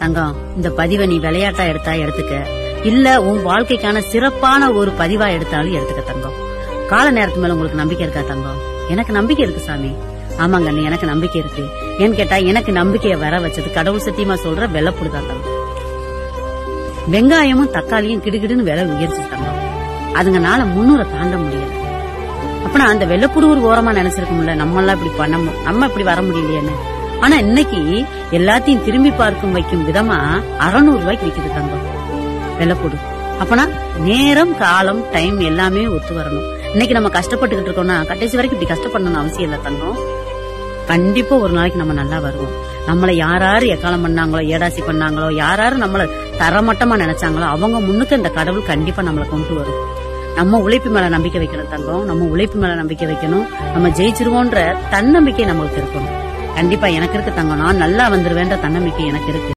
தங்கம் இந்த பதிவை நீ விளையாட்டா எடுத்தா எடுத்துக்க இல்ல உன் வாழ்க்கைக்கான சிறப்பான ஒரு பதிவா எடுத்தாலும் எடுத்துக்க தங்கம் கால நேரத்து மேல உங்களுக்கு நம்பிக்கை இருக்கா தங்கம் எனக்கு நம்பிக்கை இருக்கு சாமி ஆமாங்க அண்ணி எனக்கு நம்பிக்கை இருக்கு ஏன்னு கேட்டா எனக்கு நம்பிக்கையை வர வச்சது கடவுள் சத்தியமா சொல்ற வெள்ளப்புடுதான் தங்கம் வெங்காயமும் தக்காளியும் கிடுகிடுன்னு விலை உயர்ச்சி தங்கம் அதுங்கனால முன்னூரை தாண்ட முடியல அப்பனா அந்த வெள்ளப்புடு ஒரு ஓரமா நினைச்சிருக்கோம்ல நம்ம எல்லாம் இப்படி பண்ண மு- நம்ம இப்படி வர முடியலையேன்னு ஆனா இன்னைக்கு எல்லாத்தையும் திரும்பி பார்க்கும் வைக்கும் விதமா அறுநூறு ரூபாய்க்கு விக்குது தங்கம் வெள்ளப்புடு அப்பனா நேரம் காலம் டைம் எல்லாமே ஒத்து வரணும் இன்னைக்கு நம்ம கஷ்டப்பட்டுக்கிட்டு இருக்கோம்னா கடைசி வரைக்கும் இப்படி கஷ்டப்படணும்னு அவசியம் இல்ல தங்கம் கண்டிப்பா ஒரு நாளைக்கு நம்ம நல்லா வருவோம் நம்மளை யாராரு எக்காலம் பண்ணாங்களோ ஏடாசி பண்ணாங்களோ யாராரு நம்மள தரமட்டமா நினைச்சாங்களோ அவங்க முன்னுக்கு இந்த கடவுள் கண்டிப்பா நம்மளை கொண்டு வரும் நம்ம உழைப்பு மேல நம்பிக்கை வைக்கணும் தங்கம் நம்ம உழைப்பு மேல நம்பிக்கை வைக்கணும் நம்ம ஜெயிச்சிருவோன்ற தன்னம்பிக்கை நம்மளுக்கு இருக்கணும் கண்டிப்பா எனக்கு இருக்கு தங்கம் நான் நல்லா வந்துருவேன்ற தன்னம்பிக்கை எனக்கு இருக்கு